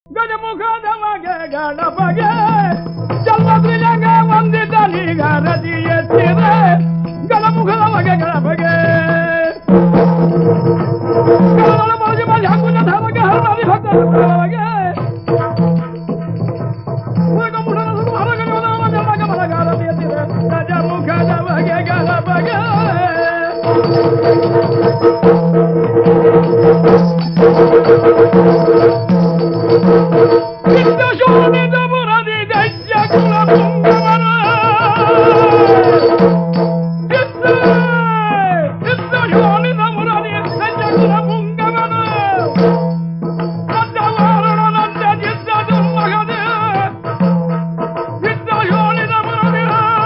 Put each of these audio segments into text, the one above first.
ಗಜಮುಖದವಗೆ ಗಣಪಗೆ ಜನ್ಮದ್ರಿಜಂಗ ವಂದಿತ ನೀಗ ರಜಿಯೆತ್ತಿರೆ ಗಣಮುಖದವಗೆ ಗಣಪಗೆ ಗಣಗಳ ಮೋಜಿ ಮೋಜಿ ಹಕ್ಕುನ ಧರ್ಮಕ್ಕೆ ಹರಮಿ ಭಕ್ತರವಗೆ ಗಜಮುಖದವಗೆ ಗಣಪಗೆ ವಿದ್ಯಶೋಣಿತ ಮುರದಿ ದೈತ್ಯ ಕುಲ ಪುಂಗವನ ವಿದ್ಯಶೋಣಿತ ಮುರದಿ ದೈತ್ಯ ಕುಲ ಪುಂಗವನ ನಂದವಾರಣ ನಂದ ಜಿದ್ದ ದುರ್ಮಗದೆ ವಿದ್ಯಶೋಣಿತ ಮುರದಿ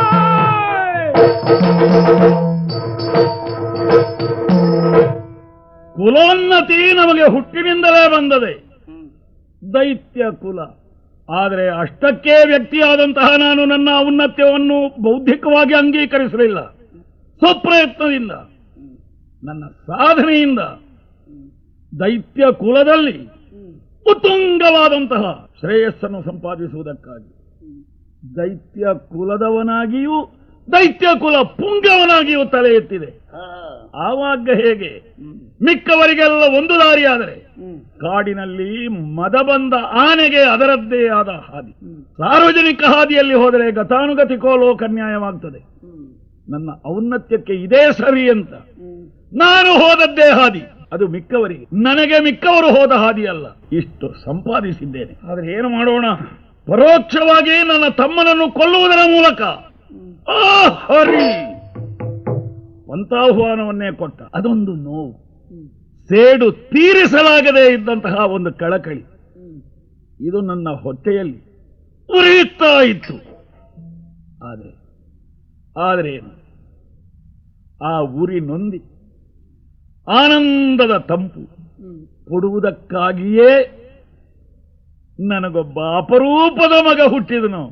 ಕುಲೋನ್ನತಿ ನಮಗೆ ಹುಟ್ಟಿನಿಂದಲೇ ಬಂದದೆ ದೈತ್ಯ ಕುಲ ಆದರೆ ಅಷ್ಟಕ್ಕೆ ವ್ಯಕ್ತಿಯಾದಂತಹ ನಾನು ನನ್ನ ಔನ್ನತ್ಯವನ್ನು ಬೌದ್ಧಿಕವಾಗಿ ಅಂಗೀಕರಿಸಲಿಲ್ಲ ಸ್ವಪ್ರಯತ್ನದಿಂದ ನನ್ನ ಸಾಧನೆಯಿಂದ ದೈತ್ಯ ಕುಲದಲ್ಲಿ ಉತ್ತುಂಗವಾದಂತಹ ಶ್ರೇಯಸ್ಸನ್ನು ಸಂಪಾದಿಸುವುದಕ್ಕಾಗಿ ದೈತ್ಯ ಕುಲದವನಾಗಿಯೂ ದೈತ್ಯ ಕುಲ ಪುಂಗವನಾಗಿಯೂ ತಲೆ ಎತ್ತಿದೆ ಆವಾಗ ಹೇಗೆ ಮಿಕ್ಕವರಿಗೆಲ್ಲ ಒಂದು ದಾರಿಯಾದರೆ ಕಾಡಿನಲ್ಲಿ ಮದ ಬಂದ ಆನೆಗೆ ಅದರದ್ದೇ ಆದ ಹಾದಿ ಸಾರ್ವಜನಿಕ ಹಾದಿಯಲ್ಲಿ ಹೋದರೆ ಗತಾನುಗತಿಕೋ ಲೋಕನ್ಯಾಯವಾಗ್ತದೆ ನನ್ನ ಔನ್ನತ್ಯಕ್ಕೆ ಇದೇ ಸರಿ ಅಂತ ನಾನು ಹೋದದ್ದೇ ಹಾದಿ ಅದು ಮಿಕ್ಕವರಿಗೆ ನನಗೆ ಮಿಕ್ಕವರು ಹೋದ ಹಾದಿ ಅಲ್ಲ ಇಷ್ಟು ಸಂಪಾದಿಸಿದ್ದೇನೆ ಆದ್ರೆ ಏನು ಮಾಡೋಣ ಪರೋಕ್ಷವಾಗಿ ನನ್ನ ತಮ್ಮನನ್ನು ಕೊಲ್ಲುವುದರ ಮೂಲಕ ಆ ಹರಿ ಪಂತಾಹ್ವಾನವನ್ನೇ ಕೊಟ್ಟ ಅದೊಂದು ನೋವು ಸೇಡು ತೀರಿಸಲಾಗದೇ ಇದ್ದಂತಹ ಒಂದು ಕಳಕಳಿ ಇದು ನನ್ನ ಹೊಟ್ಟೆಯಲ್ಲಿ ಉರಿಯುತ್ತಾ ಇತ್ತು ಆದರೆ ಆದರೆ ಏನು ಆ ಉರಿ ನೊಂದಿ ಆನಂದದ ತಂಪು ಕೊಡುವುದಕ್ಕಾಗಿಯೇ ನನಗೊಬ್ಬ ಅಪರೂಪದ ಮಗ ಹುಟ್ಟಿದನು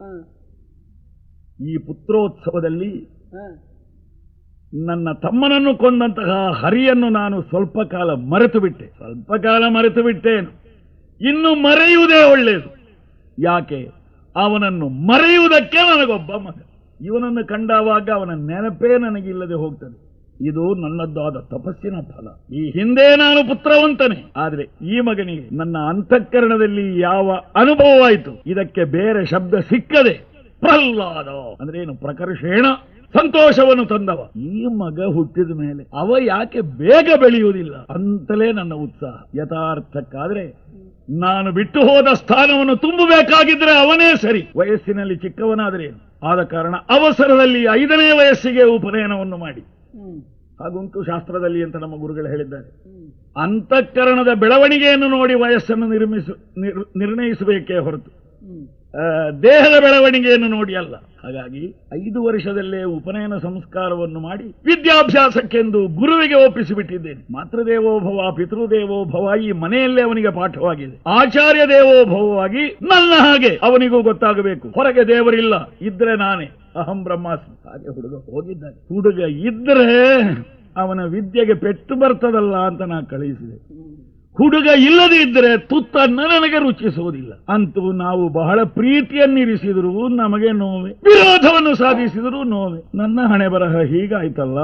ಈ ಪುತ್ರೋತ್ಸವದಲ್ಲಿ ನನ್ನ ತಮ್ಮನನ್ನು ಕೊಂದಂತಹ ಹರಿಯನ್ನು ನಾನು ಸ್ವಲ್ಪ ಕಾಲ ಮರೆತು ಬಿಟ್ಟೆ ಸ್ವಲ್ಪ ಕಾಲ ಮರೆತು ಬಿಟ್ಟೇನು ಇನ್ನು ಮರೆಯುವುದೇ ಒಳ್ಳೆಯದು ಯಾಕೆ ಅವನನ್ನು ಮರೆಯುವುದಕ್ಕೆ ನನಗೊಬ್ಬ ಮಗ ಇವನನ್ನು ಕಂಡಾವಾಗ ಅವನ ನೆನಪೇ ನನಗಿಲ್ಲದೆ ಹೋಗ್ತದೆ ಇದು ನನ್ನದ್ದಾದ ತಪಸ್ಸಿನ ಫಲ ಈ ಹಿಂದೆ ನಾನು ಪುತ್ರವಂತನೇ ಆದ್ರೆ ಈ ಮಗನಿಗೆ ನನ್ನ ಅಂತಃಕರಣದಲ್ಲಿ ಯಾವ ಅನುಭವವಾಯಿತು ಇದಕ್ಕೆ ಬೇರೆ ಶಬ್ದ ಸಿಕ್ಕದೆ ಪ್ರಹ್ಲಾದ ಅಂದ್ರೆ ಏನು ಪ್ರಕರ್ಷೇಣ ಸಂತೋಷವನ್ನು ತಂದವ ಈ ಮಗ ಹುಟ್ಟಿದ ಮೇಲೆ ಅವ ಯಾಕೆ ಬೇಗ ಬೆಳೆಯುವುದಿಲ್ಲ ಅಂತಲೇ ನನ್ನ ಉತ್ಸಾಹ ಯಥಾರ್ಥಕ್ಕಾದ್ರೆ ನಾನು ಬಿಟ್ಟು ಹೋದ ಸ್ಥಾನವನ್ನು ತುಂಬಬೇಕಾಗಿದ್ರೆ ಅವನೇ ಸರಿ ವಯಸ್ಸಿನಲ್ಲಿ ಚಿಕ್ಕವನಾದ್ರೆ ಏನು ಆದ ಕಾರಣ ಅವಸರದಲ್ಲಿ ಐದನೇ ವಯಸ್ಸಿಗೆ ಉಪನಯನವನ್ನು ಮಾಡಿ ಹಾಗುಂಟು ಶಾಸ್ತ್ರದಲ್ಲಿ ಅಂತ ನಮ್ಮ ಗುರುಗಳು ಹೇಳಿದ್ದಾರೆ ಅಂತಃಕರಣದ ಬೆಳವಣಿಗೆಯನ್ನು ನೋಡಿ ವಯಸ್ಸನ್ನು ನಿರ್ಮಿಸು ನಿರ್- ನಿರ್ಣಯಿಸಬೇಕೇ ಹೊರತು ಆ, ದೇಹದ ಬೆಳವಣಿಗೆಯನ್ನು ನೋಡಿ ಅಲ್ಲ ಹಾಗಾಗಿ ಐದು ವರ್ಷದಲ್ಲೇ ಉಪನಯನ ಸಂಸ್ಕಾರವನ್ನು ಮಾಡಿ ವಿದ್ಯಾಭ್ಯಾಸಕ್ಕೆಂದು ಗುರುವಿಗೆ ಒಪ್ಪಿಸಿಬಿಟ್ಟಿದ್ದೇನೆ ಮಾತೃದೇವೋಭವ ಪಿತೃದೇವೋಭವ ಈ ಮನೆಯಲ್ಲೇ ಅವನಿಗೆ ಪಾಠವಾಗಿದೆ ಆಚಾರ್ಯ ದೇವೋಭವವಾಗಿ ನನ್ನ ಹಾಗೆ ಅವನಿಗೂ ಗೊತ್ತಾಗಬೇಕು ಹೊರಗೆ ದೇವರಿಲ್ಲ ಇದ್ರೆ ನಾನೇ ಅಹಂ ಬ್ರಹ್ಮಾಸ್ಮಿ ಹಾಗೆ ಹುಡುಗ ಹೋಗಿದ್ದಾನೆ ಹುಡುಗ ಇದ್ರೆ ಅವನ ವಿದ್ಯೆಗೆ ಪೆಟ್ಟು ಬರ್ತದಲ್ಲ ಅಂತ ನಾ ಕಳುಹಿಸಿದೆ ಹುಡುಗ ಇಲ್ಲದೆ ಇದ್ದರೆ ತುತ್ತನ್ನ ನನಗೆ ರುಚಿಸುವುದಿಲ್ಲ ಅಂತೂ ನಾವು ಬಹಳ ಪ್ರೀತಿಯನ್ನಿರಿಸಿದರೂ ನಮಗೆ ನೋವೆ ವಿರೋಧವನ್ನು ಸಾಧಿಸಿದರೂ ನೋವೆ ನನ್ನ ಹಣೆ ಬರಹ ಹೀಗಾಯ್ತಲ್ಲ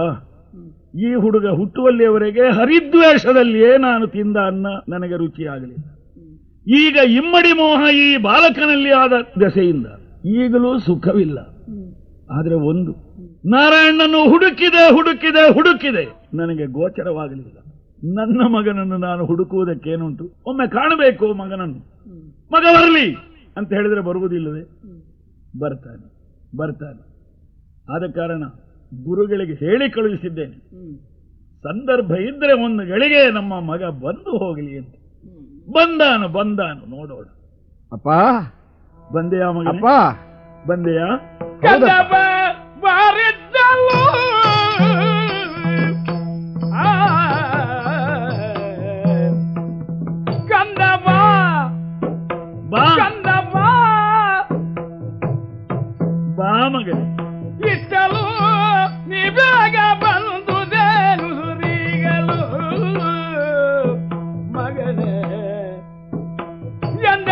ಈ ಹುಡುಗ ಹುಟ್ಟುವಲ್ಲಿಯವರೆಗೆ ಹರಿದ್ವೇಷದಲ್ಲಿಯೇ ನಾನು ತಿಂದ ಅನ್ನ ನನಗೆ ರುಚಿಯಾಗಲಿಲ್ಲ ಈಗ ಇಮ್ಮಡಿ ಮೋಹ ಈ ಬಾಲಕನಲ್ಲಿ ಆದ ದೆಸೆಯಿಂದ ಈಗಲೂ ಸುಖವಿಲ್ಲ ಆದ್ರೆ ಒಂದು ನಾರಾಯಣನನ್ನು ಹುಡುಕಿದೆ ಹುಡುಕಿದೆ ಹುಡುಕಿದೆ ನನಗೆ ಗೋಚರವಾಗಲಿಲ್ಲ ನನ್ನ ಮಗನನ್ನು ನಾನು ಹುಡುಕುವುದಕ್ಕೇನುಂಟು ಒಮ್ಮೆ ಕಾಣಬೇಕು ಮಗನನ್ನು ಮಗ ಬರಲಿ ಅಂತ ಹೇಳಿದ್ರೆ ಬರುವುದಿಲ್ಲವೇ ಬರ್ತಾನೆ ಬರ್ತಾನೆ ಆದ ಕಾರಣ ಗುರುಗಳಿಗೆ ಹೇಳಿ ಕಳುಹಿಸಿದ್ದೇನೆ ಸಂದರ್ಭ ಇದ್ರೆ ಒಂದು ಗಳಿಗೆ ನಮ್ಮ ಮಗ ಬಂದು ಹೋಗಲಿ ಅಂತ ಬಂದಾನು ಬಂದಾನು ನೋಡೋಣ ಅಪ್ಪ ಬಂದೆಯಾ ಮಗ ಅಪ್ಪ ಬಂದೆಯಾ ಕದವ ಬಾರಿದ್ದಲು ಆ, ಕಂದವ ಬಾ ಕಂದವ ಬಾ ಮಗನೇ ಇಟ್ಟಲು ನೀ ಬೇಗ ಬಂದುದೇನು ಸುರಿಗಲು ಮಗನೇ ಎಂದ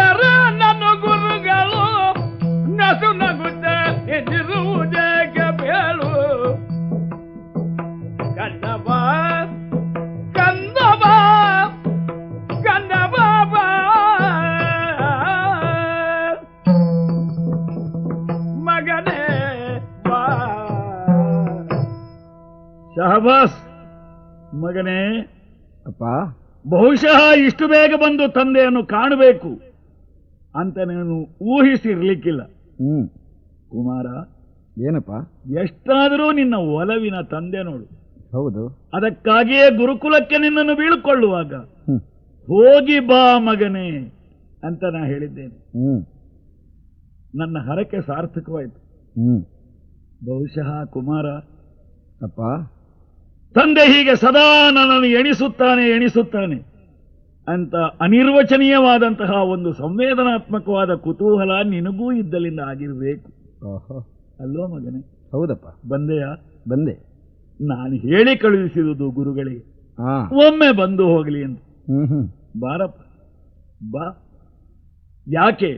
ಶಹಬಾಸ್ ಮಗನೇ ಅಪ್ಪ ಬಹುಶಃ ಇಷ್ಟು ಬೇಗ ಬಂದು ತಂದೆಯನ್ನು ಕಾಣಬೇಕು ಅಂತ ನೀನು ಊಹಿಸಿರ್ಲಿಕ್ಕಿಲ್ಲ ಹ್ಮ್ ಕುಮಾರ ಏನಪ್ಪ ಎಷ್ಟಾದರೂ ನಿನ್ನ ಒಲವಿನ ತಂದೆ ನೋಡು ಹೌದು ಅದಕ್ಕಾಗಿಯೇ ಗುರುಕುಲಕ್ಕೆ ನಿನ್ನನ್ನು ಬೀಳ್ಕೊಳ್ಳುವಾಗ ಹ್ಮ್ ಹೋಗಿ ಬಾ ಮಗನೇ ಅಂತ ನಾ ಹೇಳಿದ್ದೇನೆ ಹ್ಮ್ ನನ್ನ ಹರಕೆ ಸಾರ್ಥಕವಾಯಿತು ಹ್ಮ್ ಬಹುಶಃ ಕುಮಾರ ಅಪ್ಪ ತಂದೆ ಹೀಗೆ ಸದಾ ನನ್ನನ್ನು ಎಣಿಸುತ್ತಾನೆ ಎಣಿಸುತ್ತಾನೆ ಅಂತ ಅನಿರ್ವಚನೀಯವಾದಂತಹ ಒಂದು ಸಂವೇದನಾತ್ಮಕವಾದ ಕುತೂಹಲ ನಿನಗೂ ಇದ್ದಲಿಂದ ಆಗಿರಬೇಕು ಓಹೋ ಅಲ್ವೋ ಮಗನೇ ಹೌದಪ್ಪ ಬಂದೆಯ ಬಂದೆ ನಾನು ಹೇಳಿ ಕಳುಹಿಸಿರುವುದು ಗುರುಗಳಿಗೆ ಹಾ ಒಮ್ಮೆ ಬಂದು ಹೋಗಲಿ ಅಂತ ಹ್ಮ್ ಹ್ಮ್ ಬಾರಪ್ಪ ಬಾ ಯಾಕೆ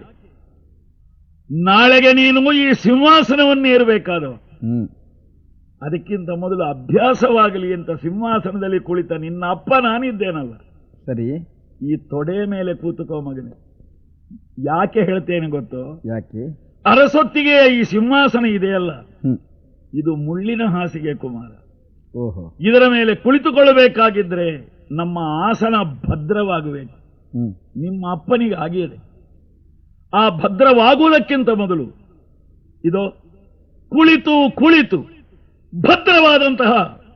ನಾಳೆಗೆ ನೀನು ಈ ಸಿಂಹಾಸನವನ್ನು ಏರಬೇಕಾದವ ಹ್ಮ್ ಅದಕ್ಕಿಂತ ಮೊದಲು ಅಭ್ಯಾಸವಾಗಲಿ ಅಂತ ಸಿಂಹಾಸನದಲ್ಲಿ ಕುಳಿತ ನಿನ್ನ ಅಪ್ಪ ನಾನಿದ್ದೇನಲ್ಲ ಸರಿ ಈ ತೊಡೆ ಮೇಲೆ ಕೂತುಕೋ ಮಗನೇ ಯಾಕೆ ಹೇಳ್ತೇನೆ ಗೊತ್ತೋ ಯಾಕೆ ಅರಸೊತ್ತಿಗೆ ಈ ಸಿಂಹಾಸನ ಇದೆಯಲ್ಲ ಹ್ಮ್ ಇದು ಮುಳ್ಳಿನ ಹಾಸಿಗೆ ಕುಮಾರ ಓಹೋ ಇದರ ಮೇಲೆ ಕುಳಿತುಕೊಳ್ಳಬೇಕಾಗಿದ್ರೆ ನಮ್ಮ ಆಸನ ಭದ್ರವಾಗಬೇಕು ಹ್ಮ್ ನಿಮ್ಮ ಅಪ್ಪನಿಗೆ ಆಗಿದೆ ಆ ಭದ್ರವಾಗುವುದಕ್ಕಿಂತ ಮೊದಲು ಇದು ಕುಳಿತು ಕುಳಿತು ಭದ್ರವಾದಂತಹ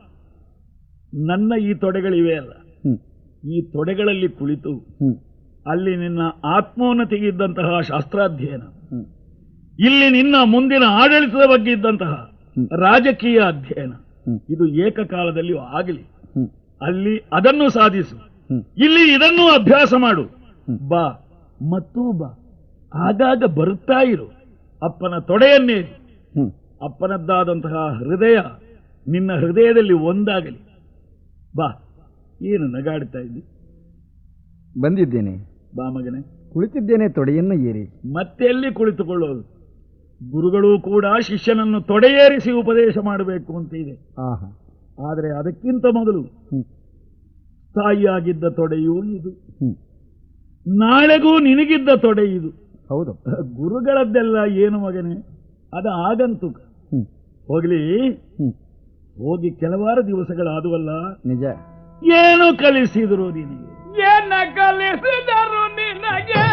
ನನ್ನ ಈ ತೊಡೆಗಳಿವೆ ಅಲ್ಲ ಹ್ಮ್ ಈ ತೊಡೆಗಳಲ್ಲಿ ಕುಳಿತು ಹ್ಮ್ ಅಲ್ಲಿ ನಿನ್ನ ಆತ್ಮೋನ್ನತಿಗೆ ಇದ್ದಂತಹ ಶಾಸ್ತ್ರಾಧ್ಯಯನ ಹ್ಮ್ ಇಲ್ಲಿ ನಿನ್ನ ಮುಂದಿನ ಆಡಳಿತದ ಬಗ್ಗೆ ಇದ್ದಂತಹ ಹ್ಮ್. ರಾಜಕೀಯ ಅಧ್ಯಯನ ಹ್ಮ್ ಇದು ಏಕಕಾಲದಲ್ಲಿ ಆಗಲಿ ಹ್ಮ್ ಅಲ್ಲಿ ಅದನ್ನು ಸಾಧಿಸು ಹ್ಮ್ ಇಲ್ಲಿ ಇದನ್ನು ಅಭ್ಯಾಸ ಮಾಡು ಹ್ಮ್. ಬಾ ಮತ್ತೂ ಬಾ ಆಗಾಗ ಬರುತ್ತಾ ಇರು ಅಪ್ಪನ ತೊಡೆಯನ್ನೇರಿ ಹ್ಮ್ ಅಪ್ಪನದ್ದಾದಂತಹ ಹೃದಯ ನಿನ್ನ ಹೃದಯದಲ್ಲಿ ಒಂದಾಗಲಿ ಬಾ ಏನು ನಗಾಡ್ತಾ ಇದ್ದಿ ಬಂದಿದ್ದೇನೆ ಬಾ ಮಗನೇ ಕುಳಿತಿದ್ದೇನೆ ತೊಡೆಯನ್ನು ಏರಿ ಮತ್ತೆ ಎಲ್ಲಿ ಕುಳಿತುಕೊಳ್ಳೋದು ಗುರುಗಳು ಕೂಡ ಶಿಷ್ಯನನ್ನು ತೊಡೆಯೇರಿಸಿ ಉಪದೇಶ ಮಾಡಬೇಕು ಅಂತ ಇದೆ ಆಹಾ ಆದರೆ ಅದಕ್ಕಿಂತ ಮೊದಲು ಹ್ಮ್ ತಾಯಿಯಾಗಿದ್ದ ತೊಡೆಯೂ ಇದು ಹ್ಮ್ ನಾಳೆಗೂ ನಿನಗಿದ್ದ ತೊಡೆ ಇದು ಹೌದಪ್ಪ ಗುರುಗಳದ್ದೆಲ್ಲ ಏನು ಮಗನೇ ಅದ ಆಗಂತುಕ ಹ್ಮ್ ಹೋಗ್ಲಿ ಹ್ಮ್ ಹೋಗಿ ಕೆಲವಾರು ದಿವಸಗಳಾದುವಲ್ಲ ನಿಜ ಏನು ಕಲಿಸಿದ್ರು ನಿನಗೆ ಏನ ಕಲಿಸಿದರು ನಿನಗೆ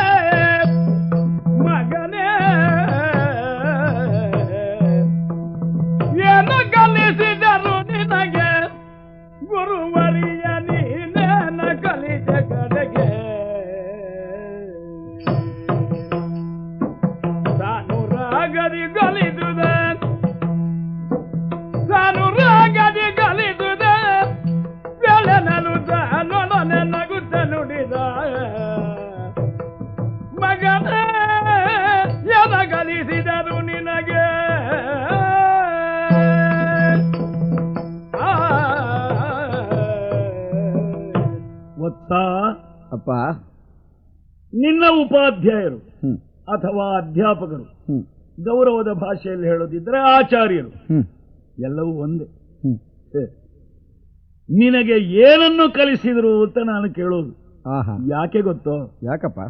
ಮಗನೇ ಏನು ಕಲಿಸಿದರು ನಿನಗೆ ಗುರುವರಿಯ ನೀನೇನ ಕಲಿಸ ಕಡೆಗೆ ತಾನು ರಾಗದಿ ಕಲಿದುದೆ ತಾನು ರಾಗದಿ ಕಲಿದುದೆ ಬೆಳೆನನುತ ನೊಡನೆ ನಗುತ್ತ ನುಡಿದ ಮಗನೇ ಎನ ಕಲಿಸಿದರು ನಿನಗೆ ಆ. ಒತ್ತ ಅಪ್ಪ ನಿನ್ನ ಉಪಾಧ್ಯಾಯರು ಹ್ಮ್ ಅಥವಾ ಅಧ್ಯಾಪಕರು ಹ್ಮ್ ಗೌರವದ ಭಾಷೆಯಲ್ಲಿ ಹೇಳೋದಿದ್ರೆ ಆಚಾರ್ಯರು ಹ್ಮ್ ಎಲ್ಲವೂ ಒಂದೇ ಹ್ಮ್ ಹೇ. ನಿನಗೆ ಏನನ್ನು ಕಲಿಸಿದ್ರು ಅಂತ ನಾನು ಕೇಳೋದು ಆಹಾ ಯಾಕೆ ಗೊತ್ತೋ ಯಾಕಪ್ಪ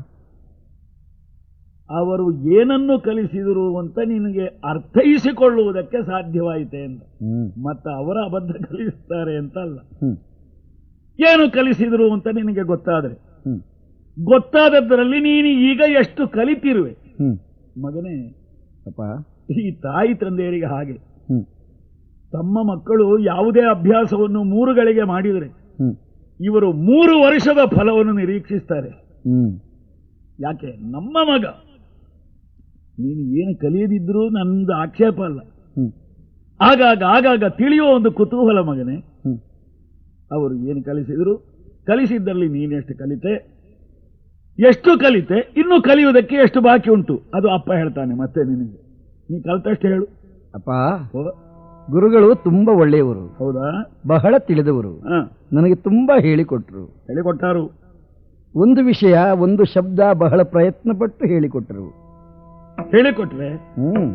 ಅವರು ಏನನ್ನು ಕಲಿಸಿದರು ಅಂತ ನಿನಗೆ ಅರ್ಥೈಸಿಕೊಳ್ಳುವುದಕ್ಕೆ ಸಾಧ್ಯವಾಯಿತೆ ಅಂತ ಹ್ಮ್ ಮತ್ತು ಅವರ ಅಬದ್ಧ ಕಲಿಸ್ತಾರೆ ಅಂತ ಅಲ್ಲ ಹ್ಮ್ ಏನು ಕಲಿಸಿದರು ಅಂತ ನಿನಗೆ ಗೊತ್ತಾದರೆ ಹ್ಮ್ ಗೊತ್ತಾದದ್ದರಲ್ಲಿ ನೀನು ಈಗ ಎಷ್ಟು ಕಲಿತಿರುವೆ ಹ್ಮ್ ಮಗನೇ ಅಪ್ಪ ಈ ತಾಯಿ ತಂದೆಯರಿಗೆ ಹಾಗೆ ಹ್ಮ್ ತಮ್ಮ ಮಕ್ಕಳು ಯಾವುದೇ ಅಭ್ಯಾಸವನ್ನು ಮೂರು ಗಳಿಗೆ ಮಾಡಿದರೆ ಹ್ಮ್ ಇವರು ಮೂರು ವರ್ಷದ ಫಲವನ್ನು ನಿರೀಕ್ಷಿಸ್ತಾರೆ ಹ್ಮ್ ಯಾಕೆ ನಮ್ಮ ಮಗ ನೀನು ಏನು ಕಲಿಯದಿದ್ರೂ ನನ್ನದು ಆಕ್ಷೇಪ ಅಲ್ಲ ಹ್ಮ್ ಆಗಾಗ ಆಗಾಗ ತಿಳಿಯುವ ಒಂದು ಕುತೂಹಲ ಮಗನೇ ಹ್ಮ್ ಅವರು ಏನು ಕಲಿಸಿದರು ಕಲಿಸಿದ್ದಲ್ಲಿ ನೀನೆಷ್ಟು ಕಲಿತೆ ಎಷ್ಟು ಕಲಿತೆ ಇನ್ನು ಕಲಿಯುವುದಕ್ಕೆ ಎಷ್ಟು ಬಾಕಿ ಉಂಟು ಅದು ಅಪ್ಪ ಹೇಳ್ತಾನೆ ಮತ್ತೆ ನಿನಗೆ ನೀ ಕಲ್ತಷ್ಟು ಹೇಳು ಅಪ್ಪ ಓ ಗುರುಗಳು ತುಂಬಾ ಒಳ್ಳೆಯವರು ಹೌದಾ ಬಹಳ ತಿಳಿದವರು ಹಾ ನನಗೆ ತುಂಬಾ ಹೇಳಿಕೊಟ್ರು ಹೇಳಿಕೊಟ್ಟಾರು ಒಂದು ವಿಷಯ ಒಂದು ಶಬ್ದ ಬಹಳ ಪ್ರಯತ್ನಪಟ್ಟು ಹೇಳಿಕೊಟ್ಟರು ಹೇಳಿಕೊಟ್ರೆ ಹ್ಮ್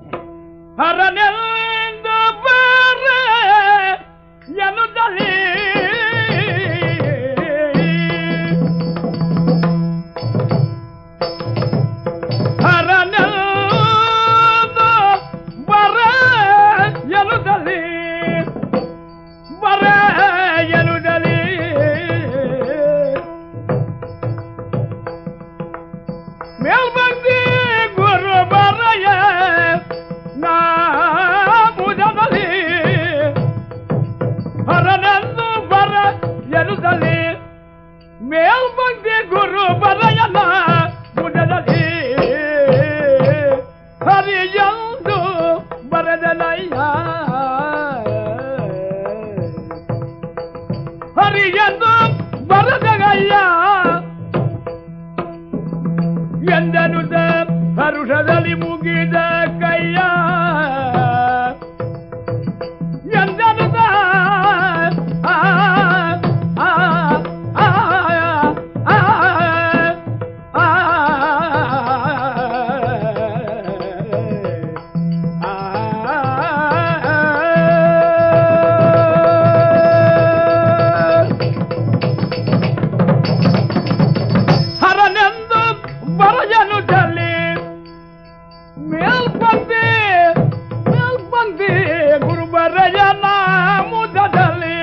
ಹರನೆಂದು ಬಾರೆ ಎನ್ನುತ್ತಲೇ ಹರನೆಂದು ಬಾರೆ ಎನ್ನುತ್ತಲೇ ಮೇಲ್ಬಂದಿ ಗುರು ಬರಯ ನಾಮುದದಲ್ಲಿ ಹರನೆಂದು ಬರ ಎರುದಲ್ಲಿ ಮೇಲ್ಬಂದಿ ಗುರು ಬರಯನ ಮುದದಲ್ಲಿ ಹರಿಯಂದು ಬರದನಯ್ಯ ಹರಿಯಂದು ಬರದಗಯ್ಯ ಎಂದನು ಹರುಷದಲ್ಲಿ ಮುಗಿದ ಕೈಯ ಎಂದನು ಆ, ಆ, ಆ, ಆ, ಆ, ಹರನೆಂದು ಬರಜನು ಚಲ್ಲಿ ಮೇಲ್ಪಂದಿ ಮೇಲ್ಪಂದಿ ಗುರುಬರಯ ನಾಮುದದಲ್ಲಿ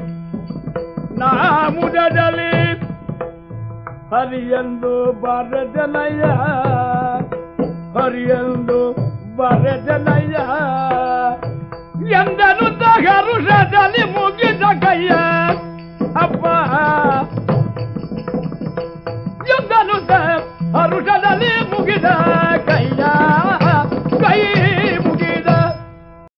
ನಾಮುದದಲ್ಲಿ ಹರಿಯಂದು ಬರದನಯ್ಯ ಹರಿಯಂದು ಬರದನಯ್ಯ ಎಂದನು ಹರುಷದಲ್ಲಿ ಮುಗಿದ ಕೈಯ ಅಪ್ಪ ಎಂದನು ಹರುಷದಲ್ಲಿ ಮುಗಿದ